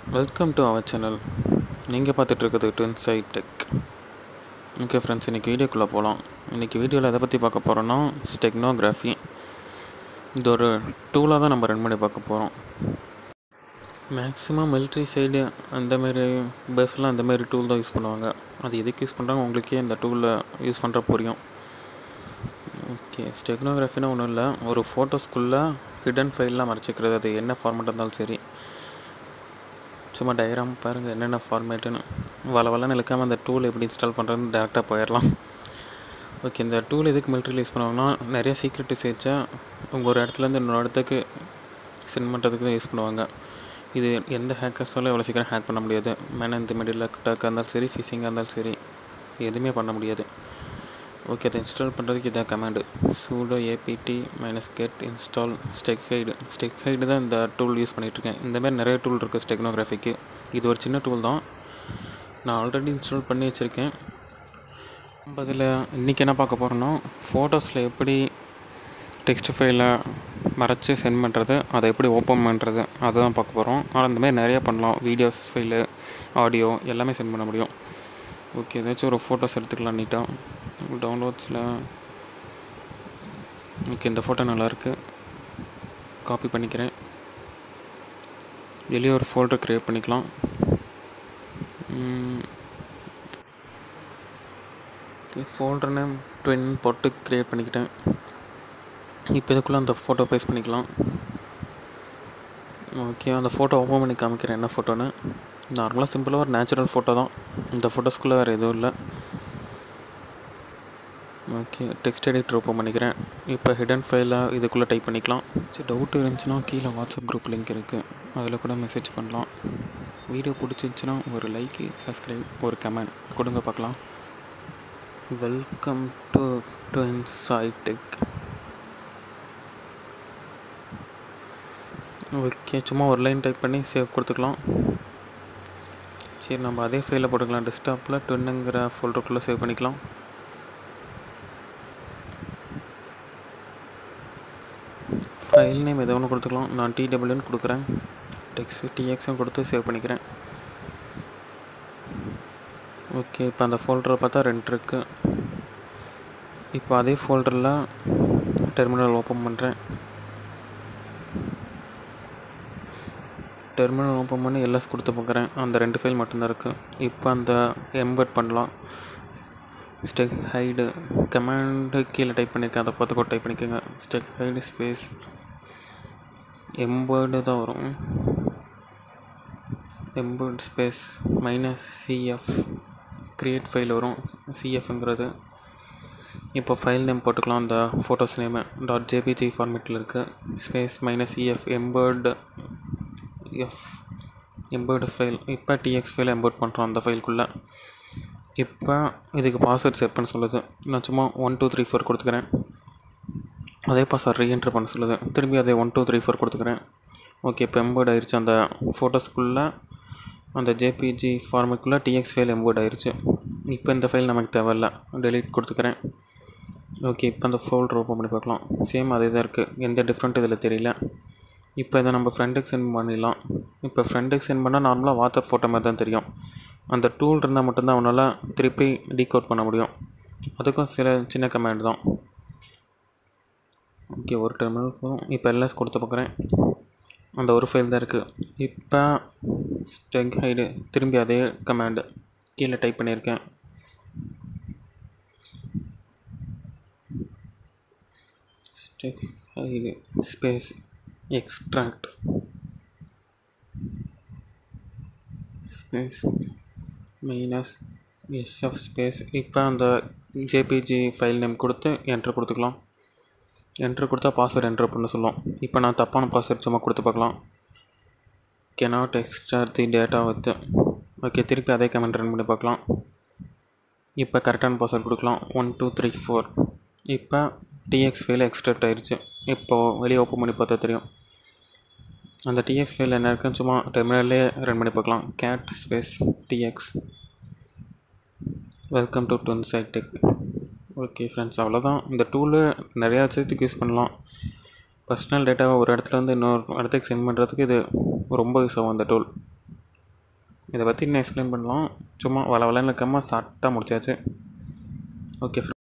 welcome to our channel நீங்கள் பார்த்துட்ருக்குது twin Sai tech okay friends இன்றைக்கி வீடியோக்குள்ளே போகலாம் இன்றைக்கி வீடியோவில் எதை பற்றி பார்க்க போகிறோன்னா ஸ்டெக்னோகிராஃபி இது ஒரு டூலாக தான் நம்ம ரன் பண்ணி பார்க்க போகிறோம் மேக்ஸிமம் மிலிட்ரி சைடு அந்தமாரி பஸ்லாம் அந்தமாரி டூல் தான் யூஸ் பண்ணுவாங்க அது எதுக்கு யூஸ் பண்ணுறாங்க உங்களுக்கே இந்த டூலில் யூஸ் பண்ணுற புரியும் ஓகே ஸ்டெக்னோகிராஃபினா ஒன்றும் இல்லை ஒரு ஃபோட்டோஸ்குள்ளே ஹிடன் ஃபைல்லாம் மறைச்சிக்கிறது அது என்ன ஃபார்மேட்டாக இருந்தாலும் சரி சும்மா டயக்ராம் பாருங்கள் என்னென்ன ஃபார்மேட்டுன்னு வள வளன்னு இழுக்காமல் அந்த டூல் எப்படி இன்ஸ்டால் பண்ணுறதுன்னு டேரெக்டாக போயிடலாம் ஓகே இந்த டூல் எதுக்கு மிலிட்ரியில் யூஸ் பண்ணுவாங்கன்னா நிறைய சீக்ரெட் மெசேஜை உங்கள் ஒரு இடத்துலேருந்து இன்னொரு இடத்துக்கு சென்ட் பண்ணுறதுக்கு தான் யூஸ் பண்ணுவாங்க இது எந்த ஹேக்கர்ஸாலும் எவ்வளோ சீக்கிரம் ஹேக் பண்ண முடியாது மேன் இந்த மிடில் அட்டாக்காக இருந்தாலும் சரி ஃபிஷிங்காக இருந்தாலும் சரி எதுவுமே பண்ண முடியாது ஓகே அதை இன்ஸ்டால் பண்ணுறதுக்கு இதான் command sudo apt minus get install steg hide steg hide தான் இந்த டூல் யூஸ் பண்ணிகிட்ருக்கேன் இந்தமாதிரி நிறைய டூல் இருக்குது ஸ்டெக்னோகிராஃபிக்கு இது ஒரு சின்ன டூல் தான் நான் ஆல்ரெடி இன்ஸ்டால் பண்ணி வச்சுருக்கேன் நம்ம இதில் இன்றைக்கி என்ன பார்க்க போகிறோன்னா ஃபோட்டோஸில் எப்படி டெக்ஸ்ட் ஃபைலை மறைச்சி சென்ட் பண்ணுறது அதை எப்படி ஓப்பன் பண்ணுறது அதை தான் பார்க்க போகிறோம் ஆனால் இந்த மாதிரி நிறையா பண்ணலாம் வீடியோஸ் ஃபைலு ஆடியோ எல்லாமே சென்ட் பண்ண முடியும் ஓகே ஏதாச்சும் ஒரு ஃபோட்டோஸ் எடுத்துக்கலாம் நீட்டாக டவுன்லோட்ஸில் ஓகே இந்த ஃபோட்டோ நல்லாயிருக்கு காப்பி பண்ணிக்கிறேன் வெளியே ஒரு ஃபோல்டர் க்ரியேட் பண்ணிக்கலாம் ஃபோல்டர் நேம் ட்வின் போட்டு க்ரியேட் பண்ணிக்கிட்டேன் இப்போ இதுக்குள்ளே அந்த ஃபோட்டோ பேஸ்ட் பண்ணிக்கலாம் ஓகே அந்த ஃபோட்டோ ஓப்பன் பண்ணி காமிக்கிறேன் என்ன ஃபோட்டோன்னு நார்மலாக சிம்பிளாக ஒரு நேச்சுரல் ஃபோட்டோ தான் இந்த ஃபோட்டோஸ்குள்ளே வேறு எதுவும் இல்லை ஓகே டெக்ஸ்ட் எடிட்டர் ஓப்பன் பண்ணிக்கிறேன் இப்போ ஹிடன் ஃபைலாக இதுக்குள்ளே டைப் பண்ணிக்கலாம் சரி டவுட் இருந்துச்சுன்னா கீழே வாட்ஸ்அப் குரூப் லிங்க் இருக்குது அதில் கூட மெசேஜ் பண்ணலாம் வீடியோ பிடிச்சிருந்துச்சின்னா ஒரு லைக்கு சப்ஸ்கிரைப் ஒரு கமெண்ட் கொடுங்க பார்க்கலாம் welcome to twin Sai tech okay சும்மா ஒரு லைன் டைப் பண்ணி சேவ் கொடுத்துக்கலாம் சரி நம்ம அதே ஃபைலில் போட்டுக்கலாம் டெஸ்க்டாப்பில் ட்வின்னுங்கிற ஃபோல்டருக்குள்ளே சேவ் பண்ணிக்கலாம் ஃபைல் நேம் எதை ஒன்று கொடுத்துக்கலாம் நான் டிடபிள்யூன்னு கொடுக்குறேன் டெக்ஸ் டிஎக்ஸும் கொடுத்து சேவ் பண்ணிக்கிறேன் ஓகே இப்போ அந்த ஃபோல்டரை பார்த்தா ரெண்டு இருக்குது இப்போ அதே ஃபோல்டரில் டெர்மினல் ஓப்பன் பண்ணுறேன் டெர்மினல் ஓப்பன் பண்ணி எல்எஸ் கொடுத்து பார்க்குறேன் அந்த ரெண்டு ஃபைல் மட்டும்தான் இருக்குது இப்போ அந்த எம்பர்ட் பண்ணலாம் ஸ்டெக் ஹைடு கமாண்டு கீழே டைப் பண்ணியிருக்கேன் அதை பார்த்து கூட டைப் பண்ணிக்கோங்க ஸ்டெக் ஹைடு ஸ்பேஸ் எம்பர்டு தான் வரும் embed space minus CF create file வரும் சிஎஃப்ங்கிறது இப்போ ஃபைல் நேம் போட்டுக்கலாம் அந்த ஃபோட்டோஸ் நேமு டாட் ஜேபிஜி ஃபார்மேட்டில் இருக்குது space minus CF embed F embed file இப்போ டிஎக்ஸ் ஃபைல் எம்பர்ட் பண்ணுறோம் அந்த ஃபைலுக்குள்ளே இப்போ இதுக்கு பாஸ்வேர்ட் செட் பண்ண சொல்லுது நான் சும்மா ஒன் டூ த்ரீ ஃபோர் கொடுத்துக்கிறேன் அதே பாஸ்வேர்ட் ரீஎன்ட்ரு பண்ண சொல்லுது திரும்பி அதே ஒன் டூ த்ரீ ஃபோர் கொடுத்துக்கிறேன் ஓகே இப்போ எம்பர்ட் ஆயிடுச்சு அந்த ஃபோட்டோஸ்க்குள்ளே அந்த ஜேபிஜி ஃபார்மேட்டுக்குள்ளே டிஎக்ஸ் ஃபைல் எம்பர்ட் ஆயிடுச்சு இப்போ இந்த ஃபைல் நமக்கு தேவையில்ல டெலீட் கொடுத்துக்கிறேன் ஓகே இப்போ அந்த ஃபோல்டர் ஓப்பன் பண்ணி பார்க்கலாம் சேம் அதே தான் இருக்குது எந்த டிஃப்ரெண்ட் இதில் தெரியல இப்போ இதை நம்ம ஃப்ரெண்டுக்கு சென்ட் பண்ணிடலாம் இப்போ ஃப்ரெண்டுக்கு சென்ட் பண்ணால் நார்மலாக வாட்ஸ்அப் ஃபோட்டோ மாதிரி தான் தெரியும் அந்த டூல் இருந்தால் மட்டும்தான் அவனால் திருப்பி டீகோட் பண்ண முடியும் அதுக்கும் சில சின்ன கமெண்ட் தான் ஓகே ஒரு டெர்மினல் போதும் இப்போ எல்எஸ் கொடுத்து பார்க்குறேன் அந்த ஒரு ஃபைல் தான் இருக்குது இப்போ ஸ்டெக் ஹைடு திரும்பி அதே கமாண்டு கீழே டைப் பண்ணியிருக்கேன் steg hide space extract space minus SF space இப்போ அந்த ஜேபிஜி ஃபைல் நேம் கொடுத்து என்ட்ரு கொடுத்துக்கலாம் என்ட்ரு கொடுத்தா பாஸ்வேர்டு என்ட்ரு பண்ண சொல்லும் இப்போ நான் தப்பான பாஸ்வேர்ட் சும்மா கொடுத்து பார்க்கலாம் cannot extract the data with okay திருப்பி அதே கமெண்ட் ரன் பண்ணி பார்க்கலாம் இப்போ கரெக்டான பாஸ்வேர்ட் கொடுக்கலாம் ஒன் டூ த்ரீ ஃபோர் இப்போ டிஎக்ஸ் ஃபைல் எக்ஸ்ட்ராக்ட் ஆயிடுச்சு இப்போது வெளியே ஓப்பன் பண்ணி பார்த்தா தெரியும் அந்த டிஎக்ஸ் ஃபைல் என்ன இருக்குன்னு சும்மா டெர்மினல்லே ரன் பண்ணி பார்க்கலாம் cat space TX welcome to twin Sai tech okay friends அவ்வளோதான் இந்த டூலு நிறையா விஷயத்துக்கு யூஸ் பண்ணலாம் பர்சனல் டேட்டாவை ஒரு இடத்துல இருந்து இன்னொரு இடத்துக்கு சென்ட் பண்ணுறதுக்கு இது ரொம்ப யூஸ் ஆகும் அந்த டூல் இதை பற்றி இன்னும் எக்ஸ்பிளைன் பண்ணலாம் சும்மா வள வளன்னு இருக்காமல் ஷார்ட்டாக முடிச்சாச்சு ஓகே